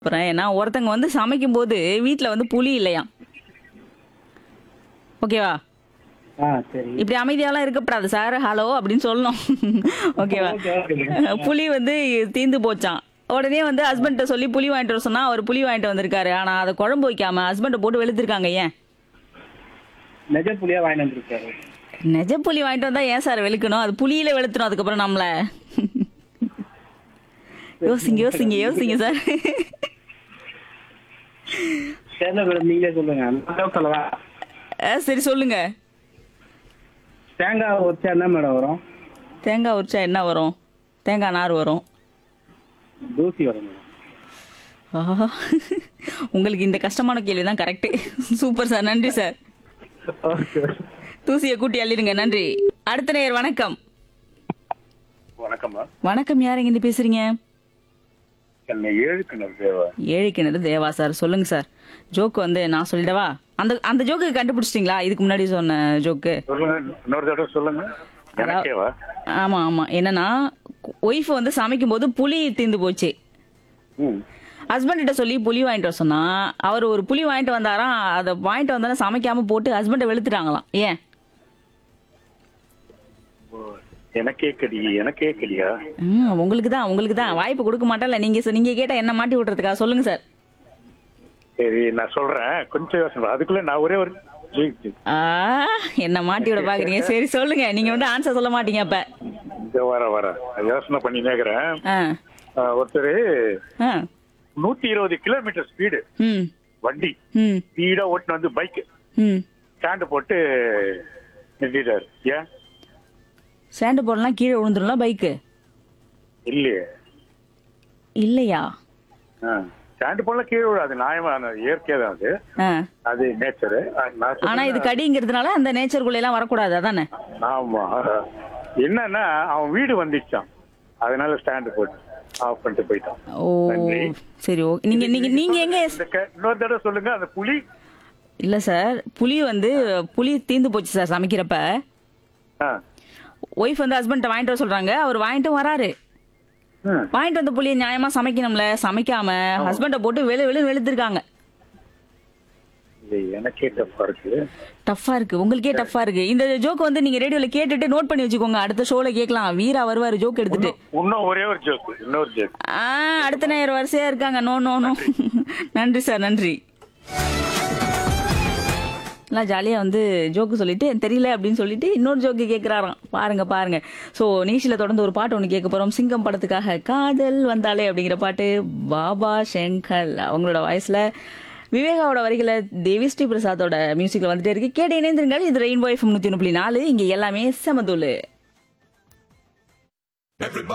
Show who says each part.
Speaker 1: அப்புறம் ஏன்னா ஒருத்தங்க வந்து சமைக்கும் போது வீட்ல வந்து புளி இல்லையாம் ஓகேவா
Speaker 2: ஆ சரி
Speaker 1: இப்படி அமைதியாலாம் இருக்கப்படாது சார் ஹலோ அப்படின்னு சொல்லணும் ஓகேவா
Speaker 2: ஓகே, ஓகே.
Speaker 1: புளி வந்து தீந்து போச்சான் உடனே வந்து ஹஸ்பண்ட்ட சொல்லி புளி வாங்கிட்டு வர சொன்னா அவர் புளி வாங்கிட்டு வந்திருக்காரு ஆனா அதை குழம்பு வைக்காம ஹஸ்பண்ட போட்டு வெளுத்திருக்காங்க ஏன்
Speaker 2: நெஜ புளியா வாங்கிட்டு வந்திருக்காரு
Speaker 1: நெஜ புளி வாங்கிட்டு வந்தா ஏன் சார் வெளுக்கணும் அது புளியில வெளுத்தணும் அதுக்கப்புறம் நம்மள யோசிங்க யோசிங்க யோசிங்க சார்
Speaker 2: தெரியல மேடம் நீங்களே சொல்லுங்க நான் சொல்லவா
Speaker 1: அஹ் சரி சொல்லுங்க
Speaker 2: தேங்காய் வச்சா என்ன மேடம் வரும்
Speaker 1: தேங்காய் உரிச்சா என்ன வரும் தேங்காய் நார் வரும்
Speaker 2: தூசி வரும் மேடம்
Speaker 1: ஆஹா. உங்களுக்கு இந்த கஷ்டமான கேள்வி தான் கரெக்ட் சூப்பர் சார் நன்றி சார்
Speaker 2: ஓகே
Speaker 1: தூசியை கூட்டி அள்ளிடுங்க நன்றி அடுத்த நேயர் வணக்கம்
Speaker 3: வணக்கம்மா
Speaker 1: வணக்கம் யார் இருந்து பேசுறீங்க
Speaker 3: என்னை ஏழு கிணறு தேவை
Speaker 1: ஏழை கிணறு தேவா சார் சொல்லுங்க சார் ஜோக்கு வந்து நான் சொல்லிடவா அந்த அந்த ஜோக்கு கண்டுபிடிச்சிட்டிங்களா இதுக்கு முன்னாடி சொன்ன ஜோக்கு
Speaker 3: சொல்லுங்க இன்னொரு தடவை சொல்லுங்க எனக்கேவா
Speaker 1: ஆமா ஆமா என்னன்னா ஒய்ஃப் வந்து சமைக்கும் போது புளி தீந்து போச்சு
Speaker 3: ம்
Speaker 1: ஹஸ்பண்ட் கிட்ட சொல்லி புளி வாங்கிட்டு வர சொன்னா அவர் ஒரு புளி வாங்கிட்டு வந்தாராம் அதை வாங்கிட்டு வந்தானே சமைக்காம போட்டு ஹஸ்பண்டை வெளுத்துட்டாங்களாம் ஏன்
Speaker 3: ஓ, எனக்கே கடி எனக்கே கடியா
Speaker 1: ம் உங்களுக்கு தான் உங்களுக்கு தான் வாய்ப்பு கொடுக்க மாட்டேன்ல நீங்க சொ- நீங்க கேட்டா என்ன மாட்டி விட்டுறதுக்கா சொல்லுங்க சார்
Speaker 3: சரி நான் சொல்றேன் கொஞ்சம் யோசனை பண்ணு. அதுக்குள்ள நான் ஒரே ஒரு ஜி- ஜி-
Speaker 1: ஆ என்ன மாட்டி விட பாக்குறீங்க சரி சொல்லுங்க நீங்க வந்து ஆன்சர் சொல்ல மாட்டீங்க அப்ப
Speaker 3: இந்த வர வர யோசனை பண்ணி நேக்கிறேன்
Speaker 1: ஆ
Speaker 3: ஒருத்தர்
Speaker 1: ஆ
Speaker 3: நூத்தி இருபது கிலோமீட்டர் ஸ்பீடு
Speaker 1: ம்
Speaker 3: வண்டி
Speaker 1: ம்
Speaker 3: ஸ்பீடா ஓட்டுன்னு வந்து பைக்
Speaker 1: ம்
Speaker 3: ஸ்டாண்டு போட்டு நிறுத்திட்டாரு ஏன்
Speaker 1: ஸ்டாண்டு போடலாம் கீழே விழுந்துரும்ல பைக்கு
Speaker 3: இல்லையே
Speaker 1: இல்லையா
Speaker 3: ஸ்டாண்டு போடலாம் கீழே விடாது நியாயமா இயற்கை தான் அது
Speaker 1: ஆ
Speaker 3: அது நேச்சரு நான்
Speaker 1: ஆனா இது
Speaker 3: சொல்றது-
Speaker 1: கடிங்கிறதுனால அந்த நேச்சருக்குள்ள எல்லாம் வரக்கூடாது அதானே
Speaker 3: ஆமா என்னன்னா அவன் வீடு வந்துச்சான் அதனால ஸ்டாண்ட் போட்டு ஆஃப் பண்ணிட்டு போயிட்டான்
Speaker 1: ஓ
Speaker 3: நன்றி.
Speaker 1: சரி ஓகே நீங்க நீங்க நீங்க எங்க
Speaker 3: இந்த க- இன்னொரு தடவை சொல்லுங்க அந்த புலி
Speaker 1: இல்ல சார் புளி வந்து புளி தீந்து போச்சு சார் சமைக்கிறப்ப
Speaker 3: ஆ,
Speaker 1: ஒய்ஃப் வந்து ஹஸ்பண்ட் வாங்கிட்டு வர சொல்றாங்க அவர் வாங்கிட்டு வராரு
Speaker 3: ம்.
Speaker 1: வாங்கிட்டு வந்த புளியை நியாயமா சமைக்கணும்ல சமைக்காம ஹஸ்பண்ட போட்டு வெளு வெளு வெளுத்திருக்காங்க
Speaker 3: இது எனக்கே தப்பா இருக்கு
Speaker 1: டஃப்பா இருக்கு உங்களுக்கே டஃப்பா இருக்கு இந்த ஜோக் வந்து நீங்க ரேடியோல கேட்டுட்டு நோட் பண்ணி வச்சுக்கோங்க அடுத்த ஷோல கேட்கலாம் வீரா வருவாரு ஜோக் எடுத்துட்டு
Speaker 3: இன்னும் ஒரே ஒரு ஜோக் இன்னொரு ஜோக்
Speaker 1: ஆ அடுத்த நேரம் வரிசையா இருக்காங்க நோ நோ நோ நன்றி சார் நன்றி எல்லாம் ஜாலியாக வந்து ஜோக்கு சொல்லிட்டு தெரியல அப்படின்னு சொல்லிட்டு இன்னொரு ஜோக்கு கேட்குறாராம் பாருங்க பாருங்க ஸோ நீஷில் தொடர்ந்து ஒரு பாட்டு ஒன்று கேட்க போகிறோம் சிங்கம் படத்துக்காக காதல் வந்தாலே அப்படிங்கிற பாட்டு பாபா ஷங்கர் அவங்களோட வாய்ஸில் விவேகாவோட வரிகளை தேவி ஸ்ரீ பிரசாத்தோட மியூசிக்கில் வந்துட்டே இருக்கு கேட்டு இணைந்திருங்கள் இது ரெயின்போ எஃப்எம் நூற்றி ஒன்று புள்ளி நாலு இங்கே எல்லாமே செமதூள்